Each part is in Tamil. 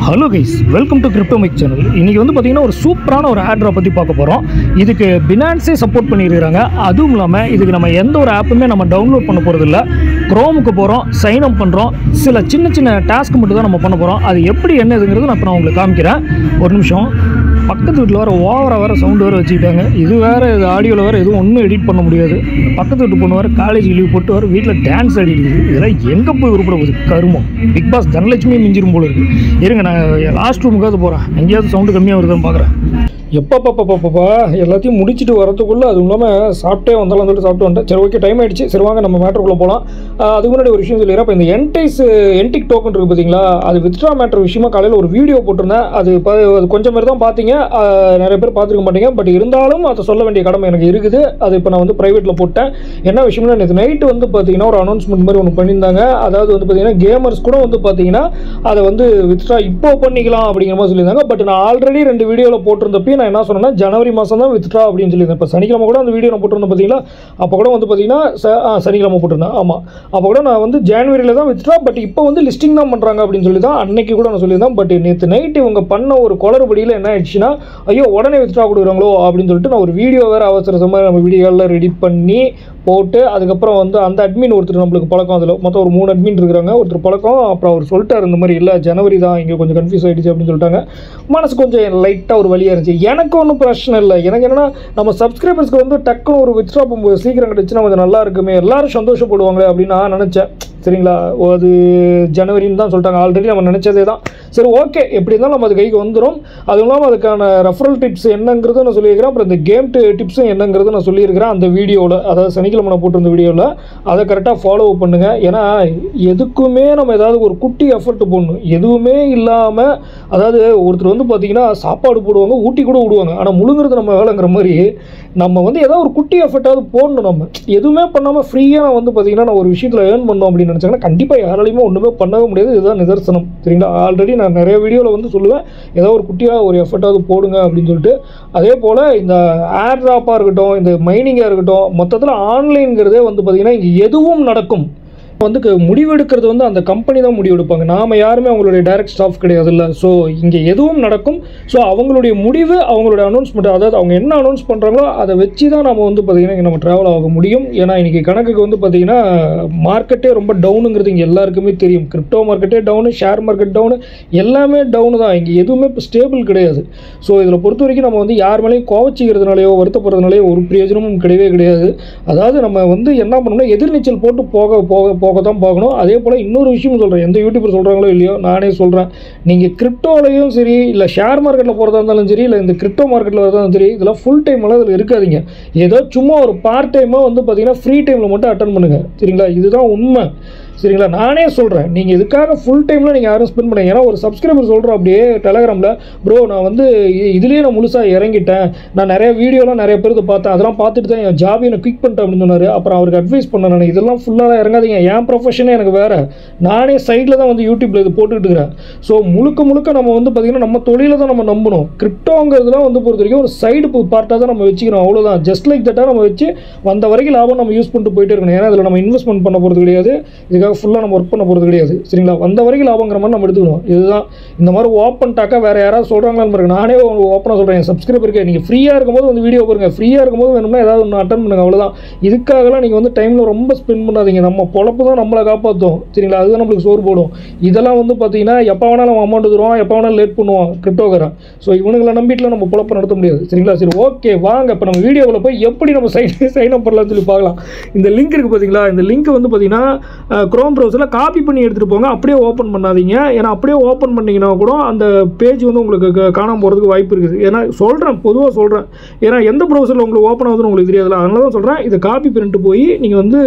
Hello guys welcome to Cryptomic channel இன்றைக்கி வந்து பார்த்திங்கன்னா ஒரு சூப்பரான ஒரு ஆட்ரை பற்றி பார்க்க போகிறோம் இதுக்கு பினான்ஸே சப்போர்ட் பண்ணியிருக்கிறாங்க அதுவும் இல்லாமல் இதுக்கு நம்ம எந்த ஒரு ஆப்புமே நம்ம டவுன்லோட் பண்ண போகிறதில்ல க்ரோமுக்கு போகிறோம் சைன் அப் பண்ணுறோம் சில சின்ன சின்ன டாஸ்க் மட்டும் தான் நம்ம பண்ண போகிறோம் அது எப்படி என்னதுங்கிறது நான் இப்போ நான் உங்களுக்கு காமிக்கிறேன் ஒரு நிமிஷம் பக்கத்து வீட்டில் வேறு ஓவராக வேறு சவுண்டு வேறு வச்சுக்கிட்டாங்க இது வேறு இது ஆடியோவில் வேறு எதுவும் ஒன்றும் எடிட் பண்ண முடியாது பக்கத்து வீட்டு பொண்ணு வேறு காலேஜ் லீவ் போட்டு வேறு வீட்டில் டான்ஸ் ஆடிடுது இதெல்லாம் எங்கே போய் உருப்பட போகுது கருமம் பிக் பாஸ் தனலட்சுமி மிஞ்சிரும் போல இருக்கு இருங்க நான் லாஸ்ட் ரூமுக்காவது போகிறேன் எங்கேயாவது சவுண்டு கம்மியாக வருதுன்னு பார்க்குறேன் எப்பப்பப்பப்பப்பா எல்லாத்தையும் முடிச்சுட்டு வரதுக்குள்ளே அதுவும் இல்லாமல் சாப்பிட்டே வந்தாலும் சொல்லிட்டு சாப்பிட்டு வந்துட்டேன் சரி ஓகே டைம் ஆயிடுச்சு சரி வாங்க நம்ம மேட்டருக்குள்ளே போகலாம் அதுக்கு முன்னாடி ஒரு விஷயம் சொல்லிடுறேன் இப்போ இந்த என்டைஸ் என்டிக் டோக்கன் இருக்குது பார்த்தீங்களா அது வித்ட்ரா மேட்டர் விஷயமா காலையில் ஒரு வீடியோ போட்டிருந்தேன் அது இப்போ அது கொஞ்சம் பேர் தான் பார்த்தீங்க ஆஹ் நிறைய பேர் பார்த்துருக்க மாட்டீங்க பட் இருந்தாலும் அதை சொல்ல வேண்டிய கடமை எனக்கு இருக்குது அது இப்போ நான் வந்து ப்ரைவேட்டில் போட்டேன் என்ன விஷயம்னா நேற்று நைட்டு வந்து பார்த்தீங்கன்னா ஒரு அனௌன்ஸ்மெண்ட் மாதிரி ஒன்று பண்ணியிருந்தாங்க அதாவது வந்து பார்த்தீங்கன்னா கேமர்ஸ் கூட வந்து பார்த்தீங்கன்னா அதை வந்து வித்ட்ரா இப்போ பண்ணிக்கலாம் அப்படிங்கிற மாதிரி சொல்லியிருந்தாங்க பட் நான் ஆல்ரெடி ரெண்டு வீடியோவில் போட்டிருந்தப்பயும் நான் என்ன சொன்னேன்னா ஜனவரி மாதம் தான் வித்ட்ரா அப்படின்னு சொல்லியிருந்தேன் இப்போ சனிக்கிழமை கூட அந்த வீடியோ நான் போட்டிருந்தேன் பார்த்தீங்களா அப்போ கூட வந்து பார்த்தீங்கன்னா ச- ஆ, சனிக்கிழமை போட்டிருந்தேன் ஆமாம் அப்போ கூட நான் வந்து ஜனவரியில் தான் வித்ட்ரா பட் இப்போ வந்து லிஸ்டிங் தான் பண்ணுறாங்க அப்படின்னு சொல்லி தான் அன்னைக்கு கூட நான் சொல்லியிருந்தேன் பட் நேற்று நைட்டு இவங்க பண்ண ஒரு குளறுபடியில் என்ன ஆயிடுச்சுன்னா ஐயோ உடனே வித்ட்ரா கொடுக்குறாங்களோ அப்படின்னு சொல்லிட்டு நான் ஒரு வீடியோ வேறு அவசர மாதிரி நம்ம வீடியோவில் ரெடி பண்ணி போட்டு அதுக்கப்புறம் வந்து அந்த அட்மின் ஒருத்தர் நம்மளுக்கு பழக்கம் அதில் மொத்தம் ஒரு மூணு அட்மின் இருக்கிறாங்க ஒருத்தர் பழக்கம் அப்புறம் அவர் சொல்லிட்டார் இந்த மாதிரி இல்லை ஜனவரி தான் இங்கே கொஞ்சம் கன்ஃபியூஸ் ஆகிடுச்சு அப்படின்னு சொல்லிட்டாங்க மனசு கொஞ்சம் லைட்டாக ஒரு வழியாக இருந்துச்சு எனக்கு ஒன்றும் பிரச்சனை இல்லை எனக்கு என்னன்னா நம்ம சப்ஸ்கிரைபர்ஸ்க்கு வந்து டக்குன்னு ஒரு வித்ட்ரா பண்ணும்போது சீக்கிரம் கிடச்சுன்னா கொஞ்சம் நல்லா இருக்குமே எல்லாரும் சந்தோஷப்படுவாங்களே அப்படின்னு நான் நினச்சேன் சரிங்களா ஓ, அது ஜனவரின்னு தான் சொல்லிட்டாங்க ஆல்ரெடி நம்ம நினச்சதே தான் சரி ஓகே எப்படி இருந்தாலும் நம்ம அது கைக்கு வந்துடும் அதுவும் இல்லாமல் அதுக்கான ரெஃபரல் டிப்ஸ் என்னங்கிறதும் நான் சொல்லியிருக்கிறேன் அப்புறம் இந்த கேம் டிப்ஸும் என்னங்கிறது நான் சொல்லியிருக்கிறேன் அந்த வீடியோவில் அதாவது சனிக்கிழமை நான் போட்டிருந்த வீடியோவில் அதை கரெக்டாக ஃபாலோ பண்ணுங்கள் ஏன்னா எதுக்குமே நம்ம ஏதாவது ஒரு குட்டி எஃபர்ட் போடணும் எதுவுமே இல்லாமல் அதாவது ஒருத்தர் வந்து பார்த்தீங்கன்னா சாப்பாடு போடுவாங்க ஊட்டி கூட விடுவாங்க ஆனால் முழுங்குறது நம்ம வேலைங்கிற மாதிரி நம்ம வந்து ஏதாவது ஒரு குட்டி எஃபர்ட்டாவது போடணும் நம்ம எதுவுமே பண்ணாமல் ஃப்ரீயாக நான் வந்து பார்த்தீங்கன்னா நான் ஒரு விஷயத்தில் ஏர்ன் பண்ணோம் அப்படின்னு நினச்சாங்கன்னா கண்டிப்பாக யாராலையுமே ஒன்றுமே பண்ணவே முடியாது இதுதான் நிதர்சனம் சரிங்களா ஆல்ரெடி நான் நிறைய வீடியோவில் வந்து சொல்லுவேன் ஏதோ ஒரு குட்டியாக ஒரு எஃபர்ட்டாவது போடுங்க அப்படின்னு சொல்லிட்டு அதே போல் இந்த ஏர் ட்ராப்பாக இருக்கட்டும் இந்த மைனிங்காக இருக்கட்டும் மொத்தத்தில் ஆன்லைன்கிறதே வந்து பார்த்திங்கன்னா இங்கே எதுவும் நடக்கும் வந்து க- முடிவெடுக்கிறது வந்து அந்த கம்பெனி தான் முடிவெடுப்பாங்க நாம் யாருமே அவங்களுடைய டைரக்ட் ஸ்டாஃப் கிடையாது இல்லை ஸோ இங்கே எதுவும் நடக்கும் ஸோ அவங்களுடைய முடிவு அவங்களுடைய அனௌன்ஸ்மெண்ட் அதாவது அவங்க என்ன அனௌன்ஸ் பண்ணுறாங்களோ அதை வச்சு தான் நம்ம வந்து பார்த்திங்கன்னா இங்கே நம்ம ட்ராவல் ஆக முடியும் ஏன்னா இன்றைக்கி கணக்குக்கு வந்து பார்த்திங்கன்னா மார்க்கெட்டே ரொம்ப டவுனுங்கிறது இங்கே எல்லாருக்குமே தெரியும் கிரிப்டோ மார்க்கெட்டே டவுனு ஷேர் மார்க்கெட் டவுனு எல்லாமே டவுனு தான் இங்கே எதுவுமே இப்போ ஸ்டேபிள் கிடையாது ஸோ இதில் பொறுத்த வரைக்கும் நம்ம வந்து யார் மேலேயும் கோவச்சிக்கிறதுனாலையோ வருத்தப்படுறதுனாலையோ ஒரு பிரயோஜனமும் கிடையவே கிடையாது அதாவது நம்ம வந்து என்ன பண்ணணும்னா எதிர்நீச்சல் போட்டு போக போக போக தான் பார்க்கணும் அதே போல் இன்னொரு விஷயம் சொல்கிறேன் எந்த யூடியூபர் சொல்கிறாங்களோ இல்லையோ நானே சொல்கிறேன் நீங்கள் கிரிப்டோலையும் சரி இல்லை ஷேர் மார்க்கெட்டில் போகிறதா இருந்தாலும் சரி இல்லை இந்த கிரிப்டோ மார்க்கெட்டில் வரதா இருந்தாலும் சரி இதெல்லாம் ஃபுல் டைம் எல்லாம் இதில் இருக்காதீங்க ஏதோ சும்மா ஒரு பார்ட் டைமாக வந்து பார்த்தீங்கன்னா ஃப்ரீ டைமில் மட்டும் அட்டன் பண்ணுங்கள் சரிங்களா இதுதான் உண்மை சரிங்களா நானே சொல்கிறேன் நீங்கள் இதுக்காக ஃபுல் டைமில் நீங்கள் யாரும் ஸ்பெண்ட் பண்ணுங்க ஏன்னா ஒரு சப்ஸ்கிரைபர் சொல்கிறோம் அப்படியே டெலகிராமில் ப்ரோ நான் வந்து இ- இதுலயே நான் முழுசாக இறங்கிட்டேன் நான் நிறைய வீடியோலாம் நிறைய பேருக்கு பார்த்தேன் அதெல்லாம் பார்த்துட்டு தான் என் ஜாபை நான் குவிக் பண்ணிட்டேன் அப்படின்னு சொன்னார் அப்புறம் அவருக்கு அட்வைஸ் பண்ணேன் நான் இதெல்லாம் ஃபுல்லாக இறங்காதீங்க என் ப்ரொஃபஷனே எனக்கு வேறு நானே சைடில் தான் வந்து யூடியூப்பில் இது போட்டுக்கிட்டு இருக்கிறேன் ஸோ முழுக்க முழுக்க நம்ம வந்து பார்த்திங்கன்னா நம்ம தொழிலை தான் நம்ம நம்பணும் கிரிப்டோங்கிறதுலாம் வந்து பொறுத்த வரைக்கும் ஒரு சைடு பார்ட்டாக தான் நம்ம வச்சுக்கணும் அவ்வளோதான் ஜஸ்ட் லைக் தட்டாக நம்ம வச்சு வந்த வரைக்கும் லாபம் நம்ம யூஸ் பண்ணிட்டு போயிட்டே இருக்கணும் ஏன்னா இதில் நம்ம இன்வெஸ்ட்மெண்ட் பண்ண போகிறது கிடையாது இதுக்காக ஃபுல்லாக நம்ம ஒர்க் பண்ண போகிறது கிடையாது சரிங்களா வந்த வரைக்கும் லாபங்கிற மாதிரி நம்ம எடுத்துக்கணும் இதுதான் இந்த மாதிரி ஓப்பன் டாக்கா வேறு யாராவது சொல்கிறாங்களான்னு பாருங்க நானே ஓப்பனாக சொல்கிறேன் என் சப்ஸ்கிரைபருக்கு நீங்கள் ஃப்ரீயாக இருக்கும்போது வந்து வீடியோ பாருங்க ஃப்ரீயாக இருக்கும்போது வேணும்னா ஏதாவது ஒன்று அட்டன் பண்ணுங்க அவ்வளோதான் இதுக்காகலாம் நீங்கள் வந்து டைமில் ரொம்ப ஸ்பெண்ட் பண்ணாதீங்க நம்ம பொழப்பு தான் நம்மளை காப்பாற்றும் சரிங்களா அதுதான் நம்மளுக்கு சோறு போடும் இதெல்லாம் வந்து பார்த்தீங்கன்னா எப்போ வேணாலும் அவன் அமௌண்ட் தருவான் எப்போ வேணாலும் லேட் பண்ணுவான் கிரிப்டோக்காரன் ஸோ இவனுங்களை நம்பிட்டுல நம்ம பொழப்பு நடத்த முடியாது சரிங்களா சரி ஓகே வாங்க இப்போ நம்ம வீடியோவில் போய் எப்படி நம்ம சைன் சைன் அப் பண்ணலாம்னு சொல்லி பார்க்கலாம் இந்த லிங்க் இருக்குது பார்த்தீங்களா இந்த லிங்க் வந்து பார்த்தீங்கன்னா க்ரோம் ப்ரௌசரில் காப்பி பண்ணி எடுத்துகிட்டு போங்க அப்படியே ஓப்பன் பண்ணாதீங்க ஏன்னா அப்படியே ஓப்பன் பண்ணிங்கன்னா கூட அந்த பேஜ் வந்து உங்களுக்கு க- காணாம போகிறதுக்கு வாய்ப்பு இருக்குது ஏன்னா சொல்கிறேன் பொதுவாக சொல்கிறேன் ஏன்னா எந்த ப்ரௌசரில் உங்களுக்கு ஓப்பன் ஆகுதுன்னு உங்களுக்கு தெரியாதுல்ல அதனால தான் சொல்கிறேன் இதை காப்பி பண்ணிட்டு போய் நீங்கள் வந்து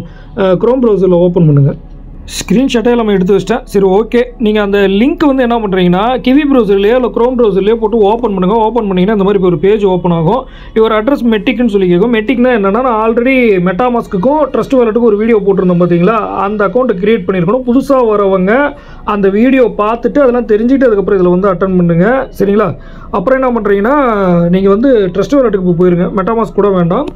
க்ரோம் ப்ரௌசரில் ஓப்பன் பண்ணுங்கள் ஸ்க்ரீன்ஷாட்டே நம்ம எடுத்து வச்சிட்டேன் சரி ஓகே நீங்கள் அந்த லிங்க் வந்து என்ன பண்ணுறீங்கன்னா கிவி ப்ரௌசர்லேயோ இல்லை க்ரோம் ப்ரௌசர்லேயோ போட்டு ஓப்பன் பண்ணுங்கள் ஓப்பன் பண்ணிங்கன்னா இந்த மாதிரி இப்போ ஒரு பேஜ் ஓப்பன் ஆகும் இவர் அட்ரஸ் மெட்டிக்னு சொல்லி கேட்கும் மெட்டிக்னா என்னன்னா நான் ஆல்ரெடி மெட்டாமாஸ்க்குக்கும் ட்ரஸ்ட் வாலெட்டுக்கும் ஒரு வீடியோ போட்டிருந்தோம் பார்த்தீங்களா அந்த அக்கௌண்ட்டை கிரியேட் பண்ணியிருக்கணும் புதுசாக வரவங்க அந்த வீடியோ பார்த்துட்டு அதெல்லாம் தெரிஞ்சுட்டு அதுக்கப்புறம் இதில் வந்து அட்டன் பண்ணுங்க சரிங்களா அப்புறம் என்ன பண்ணுறீங்கன்னா நீங்கள் வந்து ட்ரஸ்ட் வாலெட்டுக்கு போயிருங்க மெட்டாமாஸ்க் கூட வேண்டாம்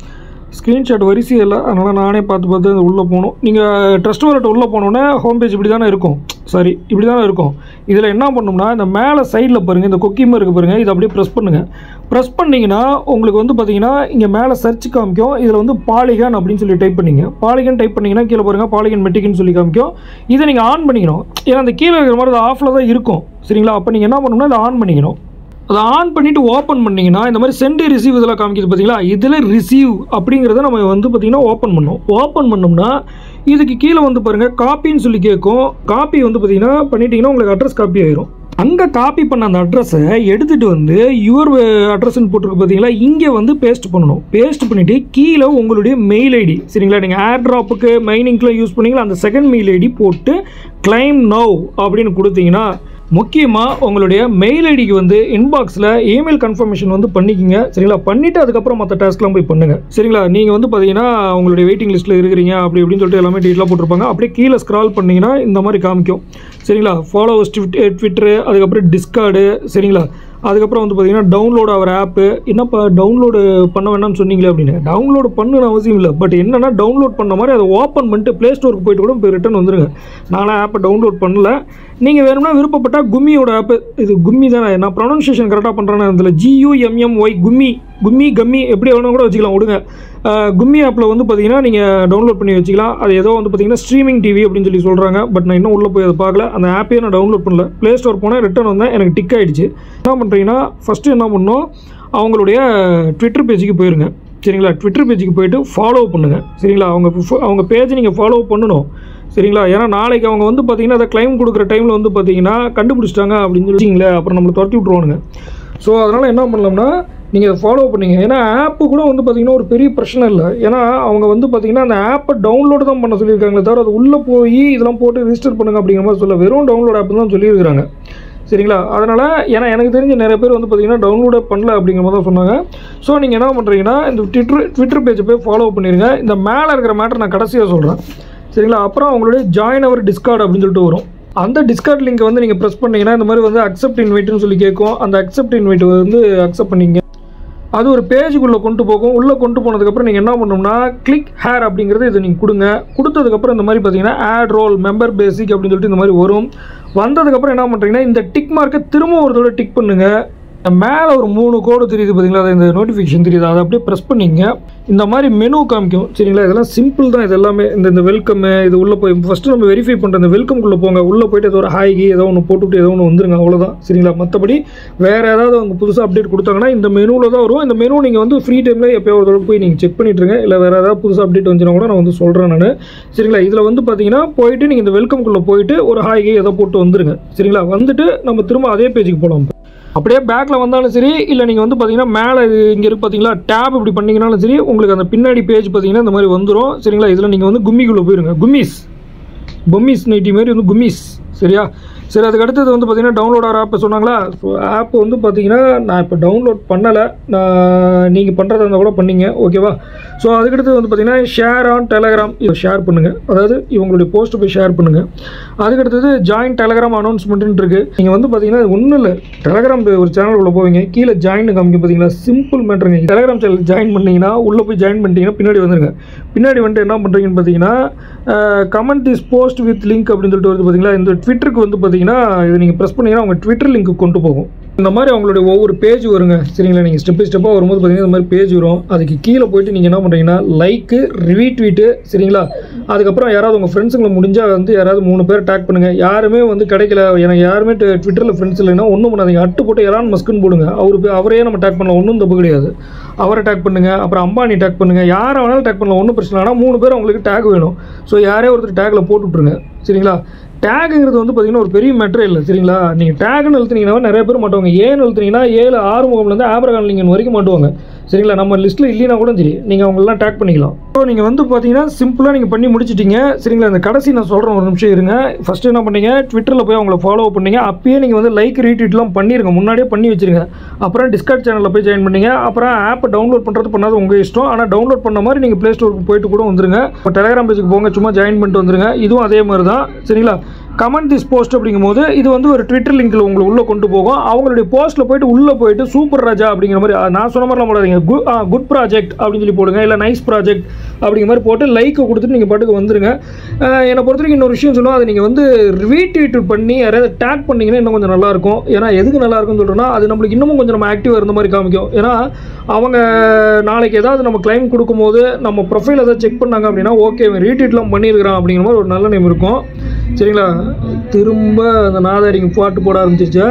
ஸ்க்ரீன்ஷாட் வரிசையே இல்லை அதனால் நானே பார்த்து பார்த்து அது உள்ளே போகணும் நீங்கள் ட்ரஸ்ட் வாலெட் உள்ளே போனோன்னே ஹோம் பேஜ் இப்படி தானே இருக்கும் சாரி இப்படி தானே இருக்கும் இதில் என்ன பண்ணணும்னா இந்த மேலே சைடில் பாருங்கள் இந்த கொக்கிமா இருக்குது பாருங்கள் இதை அப்படியே ப்ரெஸ் பண்ணுங்கள் ப்ரெஸ் பண்ணிங்கன்னா உங்களுக்கு வந்து பார்த்தீங்கன்னா இங்கே மேலே சர்ச் காமிக்கும் இதில் வந்து பாலிகன் அப்படின்னு சொல்லி டைப் பண்ணிங்க பாலிகன் டைப் பண்ணிங்கன்னா கீழே பாருங்கள் பாலிகன் மெட்டிக்னு சொல்லி காமிக்கும் இதை நீங்கள் ஆன் பண்ணிக்கணும் ஏன்னா அந்த கீழே இருக்கிற மாதிரி அது ஆஃபில் தான் இருக்கும் சரிங்களா அப்போ நீங்கள் என்ன பண்ணணும்னா இதை ஆன் பண்ணிக்கணும் அதை ஆன் பண்ணிவிட்டு ஓப்பன் பண்ணிங்கன்னா இந்த மாதிரி சென்ட் ரிசீவ் இதெல்லாம் காமிக்குது பார்த்தீங்களா இதில் ரிசீவ் அப்படிங்கிறத நம்ம வந்து பார்த்திங்கன்னா ஓப்பன் பண்ணோம் ஓப்பன் பண்ணோம்னா இதுக்கு கீழே வந்து பாருங்கள் காப்பின்னு சொல்லி கேட்கும் காப்பி வந்து பார்த்திங்கன்னா பண்ணிட்டீங்கன்னா உங்களுக்கு அட்ரஸ் காப்பி ஆயிரும் அங்கே காப்பி பண்ண அந்த அட்ரஸை எடுத்துகிட்டு வந்து யுவர் அட்ரஸ்ன்னு போட்டிருக்கு பார்த்தீங்களா இங்கே வந்து பேஸ்ட் பண்ணணும் பேஸ்ட் பண்ணிவிட்டு கீழே உங்களுடைய மெயில் ஐடி சரிங்களா நீங்கள் ஏர் ட்ராப்புக்கு மைனிங்க்குலாம் யூஸ் பண்ணீங்களா அந்த செகண்ட் மெயில் ஐடி போட்டு கிளைம் நவ் அப்படின்னு கொடுத்தீங்கன்னா முக்கியமாக உங்களுடைய மெயில் ஐடிக்கு வந்து இன்பாக்ஸில் இமெயில் கன்ஃபர்மேஷன் வந்து பண்ணிக்கிங்க சரிங்களா பண்ணிவிட்டு அதுக்கப்புறம் மற்ற டாஸ்க்லாம் போய் பண்ணுங்கள் சரிங்களா நீங்கள் வந்து பார்த்தீங்கன்னா உங்களுடைய வெயிட்டிங் லிஸ்ட்டில் இருக்கிறீங்க அப்படி இப்படின்னு சொல்லிட்டு எல்லாமே டீட்டெயிலாக போட்டிருப்பாங்க அப்படியே கீழே ஸ்க்ரால் பண்ணிங்கன்னா இந்த மாதிரி காமிக்கும் சரிங்களா ஃபாலோவர்ஸ் ட்விட்டரு அதுக்கப்புறம் டிஸ்கார்டு சரிங்களா அதுக்கப்புறம் வந்து பார்த்தீங்கன்னா டவுன்லோட் ஆகிற ஆப்பு என்னப்பா டவுன்லோடு பண்ண வேணாம்னு சொன்னீங்களே அப்படின்னு டவுன்லோடு பண்ணணும் அவசியம் இல்லை பட் என்னென்னா டவுன்லோட் பண்ண மாதிரி அதை ஓப்பன் பண்ணிட்டு ப்ளே ஸ்டோருக்கு போயிட்டு கூட இப்போ ரிட்டன் வந்துருங்க நானும் ஆப்பை டவுன்லோட் பண்ணல நீங்கள் வேணும்னா விருப்பப்பட்டால் கும்மியோட ஆப்பு இது கும்மி தானே நான் ப்ரொனன்சியேஷன் கரெக்டாக பண்ணுறேன்னு இதில் ஜியூஎம்எம்ஒய் கும்மி கும்மி கம்மி எப்படி வேணும் கூட வச்சுக்கலாம் விடுங்க அஹ், கும்மி ஆப்பில் வந்து பார்த்தீங்கன்னா நீங்கள் டவுன்லோட் பண்ணி வச்சுக்கலாம் அது ஏதோ வந்து பார்த்தீங்கன்னா ஸ்ட்ரீமிங் டிவி அப்படின்னு சொல்லி சொல்கிறாங்க பட் நான் இன்னும் உள்ளே போய் அதை பார்க்கல அந்த ஆப்பையே நான் டவுன்லோட் பண்ணல ப்ளே ஸ்டோர் போனேன் ரிட்டன் வந்தேன் எனக்கு டிக் ஆகிடுச்சு என்ன பண்ணுறீங்கன்னா ஃபஸ்ட்டு என்ன பண்ணணும் அவங்களுடைய ட்விட்டர் பேஜுக்கு போயிருங்க சரிங்களா ட்விட்டர் பேஜுக்கு போயிட்டு ஃபாலோ பண்ணுங்கள் சரிங்களா அவங்க ஃபு- அவங்க பேஜை நீங்கள் ஃபாலோ பண்ணணும் சரிங்களா ஏன்னா நாளைக்கு அவங்க வந்து பார்த்தீங்கன்னா அதை கிளைம் கொடுக்குற டைமில் வந்து பார்த்தீங்கன்னா கண்டுபிடிச்சிட்டாங்க அப்படின்னு சொல்லிச்சிங்களே அப்புறம் நம்மளை துரத்தி விட்ருவானுங்க ஸோ அதனால் என்ன பண்ணலாம்னா நீங்கள் அதை ஃபாலோ பண்ணீங்க ஏன்னா ஆப்பு கூட வந்து பார்த்தீங்கன்னா ஒரு பெரிய பிரச்சனை இல்லை ஏன்னா அவங்க வந்து பார்த்தீங்கன்னா அந்த ஆப்பை டவுன்லோடு தான் பண்ண சொல்லியிருக்காங்களே தவிர அது உள்ளே போய் இதெல்லாம் போட்டு ரிஜிஸ்டர் பண்ணுங்க அப்படிங்கிற மாதிரி சொல்ல வெறும் டவுன்லோட் ஆப் தான் சொல்லியிருக்காங்க சரிங்களா அதனால் ஏன்னா எனக்கு தெரிஞ்ச நிறைய பேர் வந்து பார்த்தீங்கன்னா டவுன்லோடே பண்ணல அப்படிங்கிற மாதிரி தான் சொன்னாங்க ஸோ நீங்கள் என்ன பண்ணுறீங்கன்னா இந்த ட்விட்டர் ட்விட்டர் பேஜை போய் ஃபாலோ பண்ணிடுங்க இந்த மேலே இருக்கிற மேட்டர் நான் கடைசியாக சொல்கிறேன் சரிங்களா அப்புறம் அவங்களுடைய ஜாயின் அவர் டிஸ்கார்ட் அப்படின்னு சொல்லிட்டு வரும் அந்த டிஸ்கார்ட் லிங்கை வந்து நீங்கள் ப்ரெஸ் பண்ணீங்கன்னா இந்த மாதிரி வந்து அக்செப்ட் இன்வைட்னு சொல்லி கேட்கும் அந்த அக்செப்ட் இன்வைட் வந்து அக்செப்ட் பண்ணிங்க அது ஒரு பேஜுக்குள்ளே கொண்டு போகும் உள்ளே கொண்டு போனதுக்கப்புறம் நீங்கள் என்ன பண்ணணும்னா கிளிக் ஹேர் அப்படிங்கிறது இதை நீங்கள் கொடுங்க கொடுத்ததுக்கப்புறம் இந்த மாதிரி பார்த்தீங்கன்னா ஆட் ரோல் மெம்பர் பேசிக் அப்படின்னு சொல்லிட்டு இந்த மாதிரி வரும் வந்ததுக்கப்புறம் என்ன பண்ணுறீங்கன்னா இந்த டிக் மார்க்கை திரும்ப ஒரு தடவை டிக் பண்ணுங்கள் மேலே ஒரு மூணு கோடு தெரியுது பார்த்தீங்களா அது இந்த நோட்டிஃபிகேஷன் தெரியுது அதை அப்படியே ப்ரெஸ் பண்ணிங்க இந்த மாதிரி மெனு காமிக்கும் சரிங்களா இதெல்லாம் சிம்பிள் தான் இது எல்லாமே இந்த இந்த வெல்கம் இது உள்ளே போய் ஃபஸ்ட்டு நம்ம வெரிஃபை பண்ணுற இந்த வெல்கம்குள்ளே போங்க உள்ளே போயிட்டு ஏதோ ஒரு ஹாய்கி ஏதோ ஒன்று போட்டுவிட்டு ஏதோ ஒன்று வந்துருங்க அவ்வளோதான் சரிங்களா மற்றபடி வேறு ஏதாவது அவங்க புதுசாக அப்டேட் கொடுத்தாங்கன்னா இந்த மெனுவில் தான் வரும் இந்த மெனு நீங்கள் வந்து ஃப்ரீ டைமில் எப்போயோ ஒரு தடவை போய் நீங்கள் செக் பண்ணிட்டுருங்க இல்லை வேறு ஏதாவது புதுசாக அப்டேட் வந்துச்சுன்னா கூட நான் வந்து சொல்கிறேன் நான் சரிங்களா இதில் வந்து பார்த்தீங்கன்னா போயிட்டு நீங்கள் இந்த வெல்கம்குள்ளே போயிட்டு ஒரு ஹாய்கி ஏதோ போட்டு வந்துருங்க சரிங்களா வந்துட்டு நம்ம திரும்ப அதே பேஜுக்கு போகலாம் அப்படியே பேக்கில் வந்தாலும் சரி இல்லை நீங்கள் வந்து பார்த்தீங்கன்னா மேலே இங்கே இருக்கு பார்த்தீங்களா டேப் இப்படி பண்ணீங்கனாலும் சரி உங்களுக்கு அந்த பின்னாடி பேஜ் பார்த்தீங்கன்னா இந்த மாதிரி வந்துடும் சரிங்களா இதில் நீங்கள் வந்து கும்மிக்குள்ளே போயிருங்க கும்மிஸ் பொம்மிஸ் நைட்டி மாதிரி வந்து கும்மிஸ் சரியா சரி அதுக்கு அடுத்தது வந்து பார்த்தீங்கன்னா டவுன்லோட் ஆகிற ஆப் சொன்னாங்களா ஸோ ஆப் வந்து பார்த்தீங்கன்னா நான் இப்போ டவுன்லோட் பண்ணலை நான் நீங்கள் பண்ணுறதா இருந்தால் கூட பண்ணீங்க ஓகேவா ஸோ அதுக்கடுத்து வந்து பார்த்தீங்கன்னா ஷேர் ஆன் டெலகிராம் இதை ஷேர் பண்ணுங்கள் அதாவது இவங்களுடைய போஸ்ட்டு போய் ஷேர் பண்ணுங்கள் அதுக்கடுத்தது ஜாயின் டெலகிராம் அனௌன்ஸ்மெண்ட்டுன்னு இருக்குது நீங்கள் வந்து பார்த்தீங்கன்னா ஒன்றும் இல்லை டெலகிராம் ஒரு சேனலுக்குள்ளே போவீங்க கீழே ஜாயின் காமிக்க பார்த்தீங்களா சிம்பிள் மேட்ருங்க டெலகிராம் சேனல் ஜாயின் பண்ணீங்கன்னா உள்ளே போய் ஜாயின் பண்ணிட்டீங்கன்னா பின்னாடி வந்துருங்க பின்னாடி வந்துட்டு என்ன பண்ணுறீங்கன்னு பார்த்தீங்கன்னா comment this post with link அப்படின்னு சொல்லிட்டு வருது பார்த்தீங்களா இந்த ட்விட்டருக்கு வந்து பார்த்தீங்கன்னா இது நீங்கள் ப்ரெஸ் பண்ணீங்கன்னா அவங்க ட்விட்டர் லிங்க் கொண்டு போகும் இந்த மாதிரி அவங்களுடைய ஒவ்வொரு பேஜ் வருங்க சரிங்களா நீங்கள் ஸ்டெப் பை ஸ்டெப்பாக வரும்போது பார்த்தீங்கன்னா இந்த மாதிரி பேஜ் வரும் அதுக்கு கீழே போயிட்டு நீங்கள் என்ன பண்ணுறீங்கன்னா லைக்கு ரிவீட்வீட்டு சரிங்களா அதுக்கப்புறம் யாராவது உங்கள் ஃப்ரெண்ட்ஸுங்களை முடிஞ்சால் வந்து யாராவது மூணு பேர் டேக் பண்ணுங்கள் யாருமே வந்து கிடைக்கல எனக்கு யாருமே ட்விட்டரில் ஃப்ரெண்ட்ஸ் இல்லைன்னா ஒன்றும் பண்ணாதீங்க அட்டு போட்டு எலான் மஸ்க்குன்னு போடுங்க அவரு போய் அவரையே நம்ம டேக் பண்ணலாம் ஒன்றும் தப்பு கிடையாது அவரை டேக் பண்ணுங்கள் அப்புறம் அம்பானி டேக் பண்ணுங்கள் யாரை வேணாலும் டேக் பண்ணலாம் ஒன்றும் பிரச்சனை இல்லை. ஆனால் மூணு பேர் உங்களுக்கு டேக் வேணும் ஸோ யாரே ஒருத்தர் டேக்கில் போட்டு விட்ருங்க சரிங்களா டேகுங்கிறது வந்து பார்த்தீங்கன்னா ஒரு பெரிய மேட்டரே இல்லை சரிங்களா நீங்கள் டேக்னு எழுத்துனீங்கன்னா நிறைய பேர் மாட்டுவாங்க ஏன்னு எழுத்துனீங்கன்னா ஏழு ஆறு முகம்லேருந்து ஆபரகான் லிங்கன் வரைக்கும் மாட்டுவாங்க சரிங்களா நம்ம லிஸ்ட்டில் இல்லைனா கூட சரி நீங்கள் அவங்களெலாம் டேக் பண்ணிக்கலாம் ஸோ நீங்கள் வந்து பார்த்தீங்கன்னா சிம்பிளாக நீங்கள் பண்ணி முடிச்சிட்டீங்க சரிங்களா இந்த கடைசி நான் சொல்கிறேன் ஒரு நிமிஷம் இருங்க ஃபஸ்ட்டு என்ன பண்ணீங்க ட்விட்டரில் போய் அவங்கள ஃபாலோ பண்ணீங்க அப்பயே நீங்கள் வந்து லைக் ரீட்வீட்லாம் பண்ணிருங்க முன்னாடியே பண்ணி வச்சிருங்க அப்புறம் டிஸ்கார்ட் சேனலில் போய் ஜாயின் பண்ணீங்க அப்புறம் ஆப்பை டவுன்லோட் பண்ணுறது பண்ணாது உங்கள் இஷ்டம் ஆனால் டவுன்லோட் பண்ண மாதிரி நீங்கள் ப்ளே ஸ்டோருக்கு போயிட்டு கூட வந்துருங்க இப்போ டெலிகிராம் பேஜுக்கு போங்க சும்மா ஜாயின் பண்ணிட்டு வந்துருங்க இதுவும் அதே மாதிரி தான் சரிங்களா கமெண்ட் திஸ் போஸ்ட் அப்படிங்கும்போது இது வந்து ஒரு ட்விட்டர் லிங்க்கில் உங்களை உள்ளே கொண்டு போகும் அவங்களுடைய போஸ்ட்டில் போயிட்டு உள்ளே போயிட்டு சூப்பர் ராஜா அப்படிங்கிற மாதிரி அஹ், நான் சொன்ன மாதிரிலாம் போடாதீங்க குட் குட் ப்ராஜெக்ட் அப்படின்னு சொல்லி போடுங்க இல்லை நைஸ் ப்ராஜெக்ட் அப்படிங்கிற மாதிரி போட்டு லைக்கை கொடுத்துட்டு நீங்கள் பாட்டுக்கு வந்துருங்க அஹ், என்னை பொறுத்த வரைக்கும் இன்னொரு விஷயம் சொல்லுவோம் அதை நீங்கள் வந்து ரீட்வீட் பண்ணி யாராவது டேக் பண்ணீங்கன்னா இன்னும் கொஞ்சம் நல்லாயிருக்கும் ஏன்னா எதுக்கு நல்லா இருக்கும்னு சொல்கிறேன்னா அது நம்மளுக்கு இன்னமும் கொஞ்சம் நம்ம ஆக்டிவாக இருந்த மாதிரி காமிக்கும் ஏன்னா அவங்க நாளைக்கு ஏதாவது நம்ம கிளைம் கொடுக்கும்போது நம்ம ப்ரொஃபைல் ஏதாவது செக் பண்ணாங்க அப்படின்னா ஓகே இவன் ரீட்வீட்லாம் பண்ணியிருக்கிறான் அப்படிங்கிற மாதிரி ஒரு நல்ல நேம் இருக்கும் சரிங்களா திரும்ப அந்த நாதாரிங்க பாட்டு போட ஆரம்பிச்சிருச்சா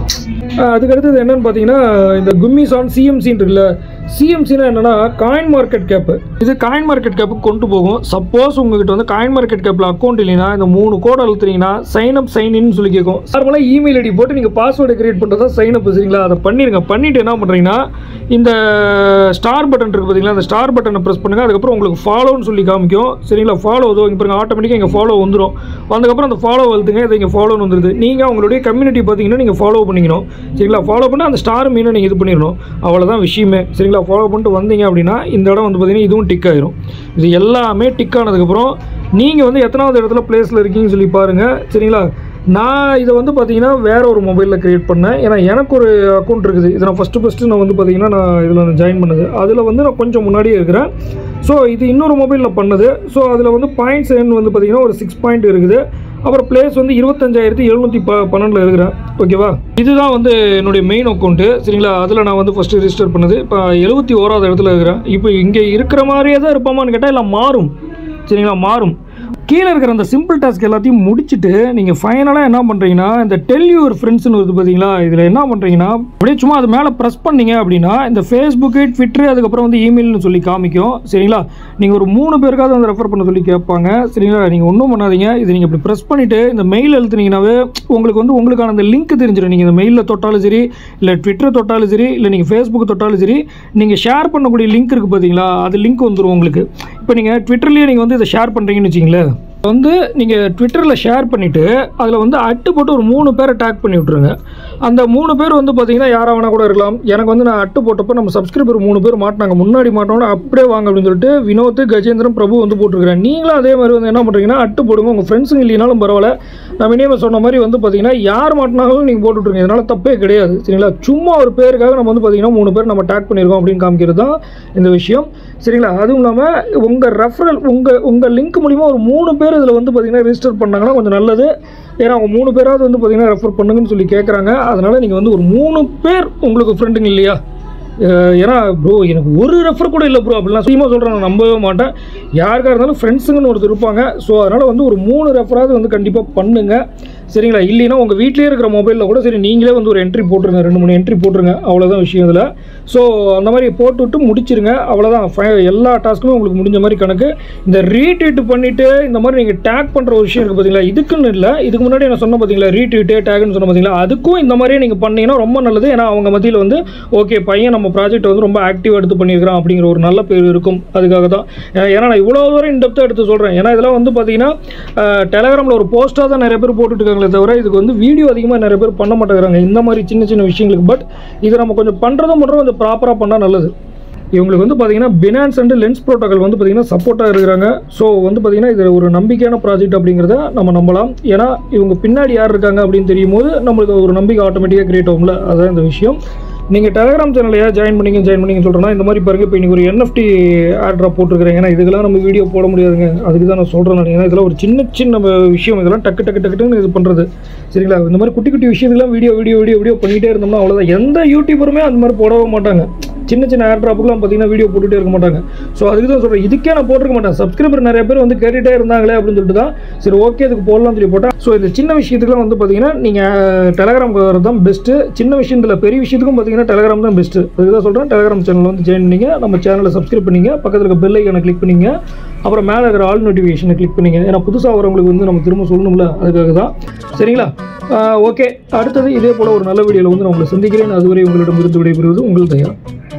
அஹ் அதுக்கு அடுத்தது என்னன்னு பார்த்தீங்கன்னா இந்த கும்மிசான் சிஎம்சின்னு இருக்குல்ல சிஎம்சினா என்னன்னா காயின் மார்க்கெட் கேப்பு இது காயின் மார்க்கெட் கேப்புக்கு கொண்டு போகும் சப்போஸ் உங்ககிட்ட வந்து காயின் மார்க்கெட் கேப்பில் அக்கௌண்ட் இல்லைன்னா இந்த மூணு கோட் அழுத்துறீங்கன்னா சைன் அப் சைன் இன்னு சொல்லி கேட்கும் நார்மலாக இமெயில் ஐடி போட்டு நீங்கள் பாஸ்வேர்டு கிரியேட் பண்ணுறதா சைன் அப் சரிங்களா அதை பண்ணிடுங்க பண்ணிட்டு என்ன பண்ணுறீங்கன்னா இந்த ஸ்டார் பட்டன் இருக்குது பார்த்தீங்களா அந்த ஸ்டார் பட்டனை ப்ரெஸ் பண்ணுங்கள் அதுக்கப்புறம் உங்களுக்கு ஃபாலோன்னு சொல்லி காமிக்கும் சரிங்களா ஃபாலோ இதோ இங்கே பாருங்க ஆட்டோமேட்டிக்காக இங்கே ஃபாலோ வந்துடும் வந்ததுக்கப்புறம் அந்த ஃபாலோ அழுத்துங்க இதை இங்கே ஃபாலோன்னு வந்துருது நீங்கள் உங்களுடைய கம்யூனிட்டி பார்த்தீங்கன்னா நீங்கள் ஃபாலோ பண்ணிக்கணும் சரிங்களா ஃபாலோ பண்ணி அந்த ஸ்டார் மீனை நீங்கள் இது பண்ணிடணும் அவ்வளோதான் விஷயமே சரிங்களா ஃபாலோ பண்ணிட்டு வந்தீங்க அப்படின்னா இந்த இடம் வந்து பார்த்தீங்கன்னா இதுவும் டிக் ஆயிரும் இது எல்லாமே டிக் ஆனதுக்கப்புறம் நீங்கள் வந்து எத்தனாவது இடத்துல பிளேஸில் இருக்கீங்கன்னு சொல்லி பாருங்கள் சரிங்களா நான் இதை வந்து பார்த்தீங்கன்னா வேற ஒரு மொபைலில் க்ரியேட் பண்ணேன் ஏன்னா எனக்கு ஒரு அக்கௌண்ட் இருக்குது இதை நான் ஃபஸ்ட்டு ஃபஸ்ட்டு நான் வந்து பார்த்தீங்கன்னா நான் இதில் ஜாயின் பண்ணது அதில் வந்து நான் கொஞ்சம் முன்னாடியே இருக்கிறேன் ஸோ இது இன்னொரு மொபைலில் பண்ணது ஸோ அதில் வந்து பாயிண்ட்ஸ் எண் வந்து பார்த்தீங்கன்னா ஒரு சிக்ஸ் பாயிண்ட் இருக்குது அப்புறம் பிளேஸ் வந்து இருபத்தஞ்சாயிரத்தி எழுநூற்றி ப பன்னெண்டில் இருக்கிறேன் ஓகேவா இதுதான் வந்து என்னுடைய மெயின் அக்கௌண்ட்டு சரிங்களா அதில் நான் வந்து ஃபஸ்ட்டு ரிஜிஸ்டர் பண்ணது இப்போ எழுபத்தி ஓராவது இடத்துல இருக்கிறேன் இப்போ இங்கே இருக்கிற மாதிரியே தான் இருப்போமான்னு கேட்டால் இல்லை மாறும் சரிங்களா மாறும் கீழே இருக்கிற அந்த சிம்பிள் டாஸ்க் எல்லாத்தையும் முடிச்சுட்டு நீங்கள் ஃபைனலாக என்ன பண்ணுறீங்கன்னா இந்த டெல் யுவர் ஃப்ரெண்ட்ஸ்னு வருது பார்த்தீங்களா இதில் என்ன பண்ணுறீங்கன்னா அப்படியே சும்மா அது மேலே ப்ரெஸ் பண்ணீங்க அப்படின்னா இந்த ஃபேஸ்புக்கு ட்விட்டரு அதுக்கப்புறம் வந்து இமெயில்னு சொல்லி காமிக்கும் சரிங்களா நீங்கள் ஒரு மூணு பேருக்காவது வந்து ரெஃபர் பண்ண சொல்லி கேட்பாங்க சரிங்களா நீங்கள் ஒன்றும் பண்ணாதீங்க இது நீங்கள் இப்படி ப்ரெஸ் பண்ணிவிட்டு இந்த மெயில் எழுத்துனீங்கன்னாவே உங்களுக்கு வந்து உங்களுக்கான அந்த லிங்க் தெரிஞ்சிடும் நீங்கள் இந்த மெயிலில் தொட்டாலும் சரி இல்லை ட்விட்டர் தொட்டாலும் சரி இல்லை நீங்கள் ஃபேஸ்புக் தொட்டாலும் சரி நீங்கள் ஷேர் பண்ணக்கூடிய லிங்க் இருக்குது பார்த்தீங்களா அது லிங்க் வந்துடும் உங்களுக்கு இப்போ நீங்கள் ட்விட்டர்லேயே நீங்கள் வந்து இதை ஷேர் பண்ணுறீங்கன்னு வச்சிங்களேன் வந்து நீங்கள் ட்விட்டரில் ஷேர் பண்ணிவிட்டு அதில் வந்து அட்டு போட்டு ஒரு மூணு பேரை டேக் பண்ணி விட்ருங்க அந்த மூணு பேர் வந்து பார்த்தீங்கன்னா யாராக வேணா கூட இருக்கலாம் எனக்கு வந்து நான் அட்டு போட்டப்போ நம்ம சப்ஸ்கிரைபர் மூணு பேர் மாட்டினாங்க முன்னாடி மாட்டோம்னா அப்படியே வாங்க அப்படின்னு சொல்லிட்டு வினோத் கஜேந்திரன் பிரபு வந்து போட்டிருக்கிறேன் நீங்களும் அதே மாதிரி வந்து என்ன பண்ணுறீங்கன்னா அட்டு போடுங்க உங்கள் ஃப்ரெண்ட்ஸுங்க இல்லைனாலும் பரவாயில்ல நம்ம இனிமேல் சொன்ன மாதிரி வந்து பார்த்தீங்கன்னா யார் மாட்டினாலும் நீங்கள் போட்டுட்ருங்க இதனால் தப்பே கிடையாது சரிங்களா சும்மா ஒரு பேருக்காக நம்ம வந்து பார்த்தீங்கன்னா மூணு பேர் நம்ம டேக் பண்ணியிருக்கோம் அப்படின்னு காமிக்கிறது தான் இந்த விஷயம் சரிங்களா அதுவும் இல்லாமல் உங்கள் ரெஃபரல் உங்கள் உங்கள் லிங்க் மூலிமா ஒரு மூணு பேர் இதில் வந்து பார்த்தீங்கன்னா ரெஜிஸ்டர் பண்ணாங்கன்னா கொஞ்சம் நல்லது ஏன்னா அவங்க மூணு பேராவது வந்து பார்த்தீங்கன்னா ரெஃபர் பண்ணுங்கன்னு சொல்லி கேட்குறாங்க அதனால் நீங்கள் வந்து ஒரு மூணு பேர் உங்களுக்கு ஃப்ரெண்டுங்க இல்லையா அஹ் ஏன்னா ப்ரோ எனக்கு ஒரு ரெஃபர் கூட இல்லை ப்ரோ அப்படிலாம் சீமா சொல்கிறேன் நான் நம்பவே மாட்டேன் யாருக்காக இருந்தாலும் ஃப்ரெண்ட்ஸுங்கன்னு ஒருத்தர் இருப்பாங்க ஸோ அதனால் வந்து ஒரு மூணு ரெஃபராவது வந்து கண்டிப்பாக பண்ணுங்கள் சரிங்களா இல்லைன்னா உங்கள் வீட்டிலே இருக்கிற மொபைலில் கூட சரி நீங்களே வந்து ஒரு என்ட்ரி போட்டுருங்க ரெண்டு மூணு என்ட்ரி போட்டுருங்க அவ்வளோதான் விஷயம் இதில் ஸோ அந்த மாதிரி போட்டுவிட்டு முடிச்சிருங்க அவ்வளோதான் ஃபை எல்லா டாஸ்க்குமே உங்களுக்கு முடிஞ்ச மாதிரி கணக்கு இந்த ரீட்வீட் பண்ணிவிட்டு இந்த மாதிரி நீங்கள் டேக் பண்ணுற ஒரு விஷயம் இருக்குது பார்த்தீங்களா இதுக்குன்னு இல்லை இதுக்கு முன்னாடி நான் சொன்ன பார்த்தீங்களா ரீட்வீட்டு டேக்னு சொன்ன பார்த்தீங்களா அதுக்கும் இந்த மாதிரியே நீங்கள் பண்ணீங்கன்னா ரொம்ப நல்லது ஏன்னா அவங்க மத்தியில் வந்து ஓகே பையன் நம்ம ப்ராஜெக்ட் வந்து ரொம்ப ஆக்டிவாக எடுத்து பண்ணியிருக்கிறான் அப்படிங்கிற ஒரு நல்ல பேர் இருக்கும் அதுக்காக தான் ஏ- ஏன்னா நான் இவ்வளோ தூரம் இன்டெப்த்தாக எடுத்து சொல்கிறேன் ஏன்னா இதெல்லாம் வந்து பார்த்தீங்கன்னா டெலகிராமில் ஒரு போஸ்ட்டாக தான் நிறைய பேர் போட்டுட்டு இருக்காங்களே தவிர இதுக்கு வந்து வீடியோ அதிகமாக நிறைய பேர் பண்ண மாட்டேங்கிறாங்க இந்த மாதிரி சின்ன சின்ன விஷயங்களுக்கு பட் இதை நம்ம கொஞ்சம் பண்ணுறதும் மட்டும் கொஞ்சம் ப்ராப்பராக பண்ணால் நல்லது இவங்களுக்கு வந்து பார்த்தீங்கன்னா பினான்ஸ் அண்ட் லென்ஸ் ப்ரோட்டோக்கால் வந்து பார்த்தீங்கன்னா சப்போர்ட்டாக இருக்கிறாங்க ஸோ வந்து பார்த்தீங்கன்னா இது ஒரு நம்பிக்கையான ப்ராஜெக்ட் அப்படிங்கிறத நம்ம நம்பலாம் ஏன்னா இவங்க பின்னாடி யார் இருக்காங்க அப்படின்னு தெரியும் போது நம்மளுக்கு ஒரு நம்பிக்கை ஆட்டோமேட்டிக்காக கிரியேட் ஆகும்ல அதுதான் இந்த விஷயம் நீங்கள் டெலகிராம் சேனல் ஏன் ஜாயின் பண்ணீங்க ஜாயின் பண்ணீங்கன்னு சொல்கிறேன்னா இந்த மாதிரி பாருங்க இப்போ இன்னைக்கு ஒரு என்எஃப்டி ஆட்ரா போட்டிருக்கிறேன் ஏன்னா இதுக்கெல்லாம் நம்ம வீடியோ போட முடியாதுங்க அதுக்கு தான் நான் சொல்கிறேன் நான் ஏன்னா இதெல்லாம் ஒரு சின்ன சின்ன விஷயம் இதெல்லாம் டக்கு டக்கு டக்கு டக்குன்னு இது பண்ணுறது சரிங்களா இந்த மாதிரி குட்டி குட்டி விஷயத்துலாம் வீடியோ வீடியோ வீடியோ வீடியோ பண்ணிகிட்டே இருந்தோம்னா அவ்வளோதான் எந்த யூடியூபருமே அந்த மாதிரி போடவே மாட்டாங்க சின்ன சின்ன ஏர் ட்ராப்புக்குலாம் பார்த்தீங்கன்னா வீடியோ போட்டுகிட்டே இருக்க மாட்டாங்க ஸோ அதுக்கு தான் சொல்கிறேன் இதுக்கே நான் போட்டிருக்க மாட்டேன் சப்ஸ்கிரைபர் நிறைய பேர் வந்து கேட்டுகிட்டே இருந்தாங்களே அப்படின்னு சொல்லிட்டு தான் சரி ஓகே இதுக்கு போடலாம்னு சொல்லி போட்டேன் ஸோ இந்த சின்ன விஷயத்துக்குலாம் வந்து பார்த்தீங்கன்னா நீங்கள் டெலகிராம் வரது தான் பெஸ்ட்டு சின்ன விஷயத்தில் பெரிய விஷயத்துக்கும் பார்த்தீங்கன்னா டெலகிராம் தான் பெஸ்ட்டு அதுக்கு தான் சொல்கிறேன் டெலகிராம் சேனல் வந்து ஜாயின் பண்ணிங்க நம்ம சேனலை சப்ஸ்கிரைப் பண்ணிங்க பக்கத்தில் இருக்க பெல் ஐக்கானை கிளிக் பண்ணிங்க அப்புறம் மேலே இருக்கிற ஆல் நோட்டிஃபிகேஷனை கிளிக் பண்ணிங்க ஏன்னா புதுசாக வரவங்களுக்கு வந்து நம்ம திரும்ப சொல்லணும்ல அதுக்காக தான் சரிங்களா ஓகே அடுத்தது இதே போல் ஒரு நல்ல வீடியோவில் வந்து நான் உங்களை சந்திக்கிறேன் அதுவரை உங்களிடம் இருந்து விடைபெறுவது உங்கள் தயார்